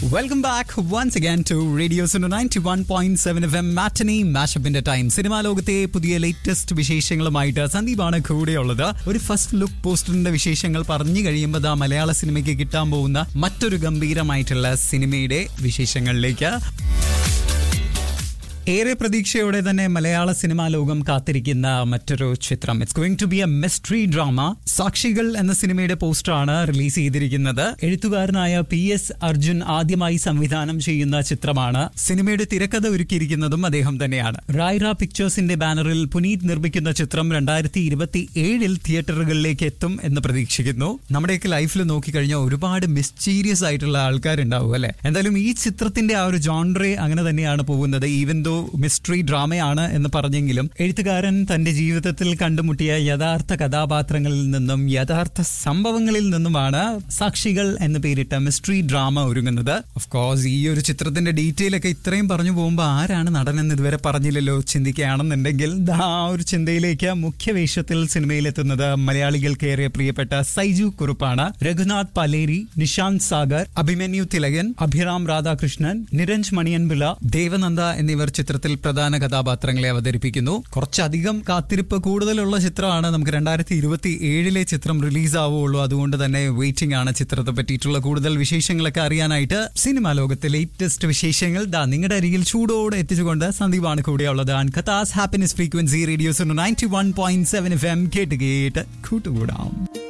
welcome back once again to radio ninety one point seven F M matinee മാഷപ്പിന്റെ time cinema ലോകത്തെ പുതിയ latest വിശേഷങ്ങളുമായിട്ട് സന്ദീപാണ് കൂടെയുള്ളത് ഒരു first look പോസ്റ്ററിന്റെ വിശേഷങ്ങൾ പറഞ്ഞു കഴിയുമ്പോൾ ദാ മലയാള സിനിമയ്ക്ക് കിട്ടാൻ പോകുന്ന മറ്റൊരു ഗംഭീരമായിട്ടുള്ള സിനിമയുടെ വിശേഷങ്ങളിലേക്ക് ഏറെ പ്രതീക്ഷയോടെ തന്നെ മലയാള സിനിമാ ലോകം കാത്തിരിക്കുന്ന മറ്റൊരു ചിത്രം it's going to be a mystery drama Sakshikal എന്ന സിനിമയുടെ പോസ്റ്ററാണ് റിലീസ് ചെയ്തിരിക്കുന്നത് എഴുത്തുകാരനായ പി എസ് അർജുൻ ആദ്യമായി സംവിധാനം ചെയ്യുന്ന ചിത്രമാണ് സിനിമയുടെ തിരക്കഥ ഒരുക്കിയിരിക്കുന്നതും അദ്ദേഹം തന്നെയാണ് റായ്റ പിക്ചേഴ്സിന്റെ ബാനറിൽ പുനീത് നിർമ്മിക്കുന്ന ചിത്രം രണ്ടായിരത്തി ഇരുപത്തി ഏഴിൽ തിയേറ്ററുകളിലേക്ക് എത്തും എന്ന് പ്രതീക്ഷിക്കുന്നു നമ്മുടെയൊക്കെ ലൈഫിൽ നോക്കിക്കഴിഞ്ഞാൽ ഒരുപാട് മിസ്റ്റീരിയസ് ആയിട്ടുള്ള ആൾക്കാരുണ്ടാവും അല്ലെ എന്തായാലും ഈ ചിത്രത്തിന്റെ ആ ഒരു ജോൺറെ അങ്ങനെ തന്നെയാണ് പോകുന്നത് ഈവൻ ദോ മിസ്റ്ററി ഡ്രാമയാണ് എന്ന് പറഞ്ഞെങ്കിലും എഴുത്തുകാരൻ തന്റെ ജീവിതത്തിൽ കണ്ടുമുട്ടിയ യഥാർത്ഥ കഥാപാത്രങ്ങളിൽ നിന്നും യഥാർത്ഥ സംഭവങ്ങളിൽ നിന്നുമാണ് സാക്ഷികൾ എന്ന് പേരിട്ട മിസ്റ്ററി ഡ്രാമ ഒരുങ്ങുന്നത് ഓഫ് കോഴ്സ് ഈ ഒരു ചിത്രത്തിന്റെ ഡീറ്റെയിൽ ഒക്കെ ഇത്രയും പറഞ്ഞു പോകുമ്പോൾ ആരാണ് നടനെന്ന് ഇതുവരെ പറഞ്ഞില്ലല്ലോ ചിന്തിക്കുകയാണെന്നുണ്ടെങ്കിൽ ദാ ആ ഒരു ചിന്തയിലേക്ക് മുഖ്യവേഷത്തിൽ സിനിമയിലെത്തുന്നത് മലയാളികൾക്കേറെ പ്രിയപ്പെട്ട സൈജു കുറുപ്പാണ് രഘുനാഥ് പലേരി നിശാന്ത് സാഗർ അഭിമന്യു തിലകൻ അഭിറാം രാധാകൃഷ്ണൻ നിരഞ്ജ് മണിയൻപിള്ള ദേവനന്ദ എന്നിവർ ചിത്രത്തിൽ പ്രധാന കഥാപാത്രങ്ങളെ അവതരിപ്പിക്കുന്നു കുറച്ചധികം കാത്തിരിപ്പ് കൂടുതലുള്ള ചിത്രമാണ് നമുക്ക് രണ്ടായിരത്തി ഇരുപത്തി ഏഴിലെ ചിത്രം റിലീസ് ആവുകയുള്ളൂ അതുകൊണ്ട് തന്നെ വെയിറ്റിംഗ് ആണ് ചിത്രത്തെ പറ്റിയിട്ടുള്ള കൂടുതൽ വിശേഷങ്ങളൊക്കെ അറിയാനായിട്ട് സിനിമാ ലോകത്തെ ലേറ്റസ്റ്റ് വിശേഷങ്ങൾ ദാ നിങ്ങളുടെ അരികിൽ ചൂടോടെ എത്തിച്ചുകൊണ്ട് സന്ദീപാണ് കൂടെയുള്ളത് ആൻഡ് കഥാസ് happiness frequency radio's ninety one point seven F M കേട്ട് കേട്ട് കൂട്ടുകൂടാം